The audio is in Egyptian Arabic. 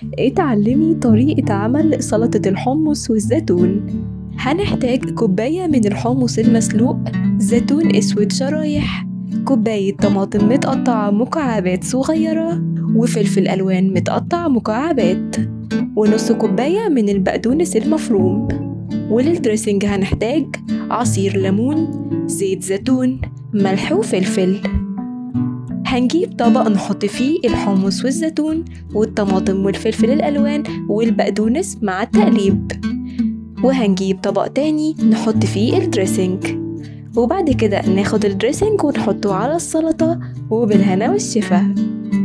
اتعلمي طريقة عمل سلطة الحمص والزيتون هنحتاج كوباية من الحمص المسلوق زيتون اسود شرايح كوباية طماطم متقطعة مكعبات صغيرة وفلفل ألوان متقطع مكعبات ونص كوباية من البقدونس المفروم وللدريسنج هنحتاج عصير ليمون زيت زيتون ملح وفلفل هنجيب طبق نحط فيه الحمص والزيتون والطماطم والفلفل الألوان والبقدونس مع التقليب وهنجيب طبق تاني نحط فيه الدريسنج وبعد كده ناخد الدريسنج ونحطه على السلطة وبالهنا والشفا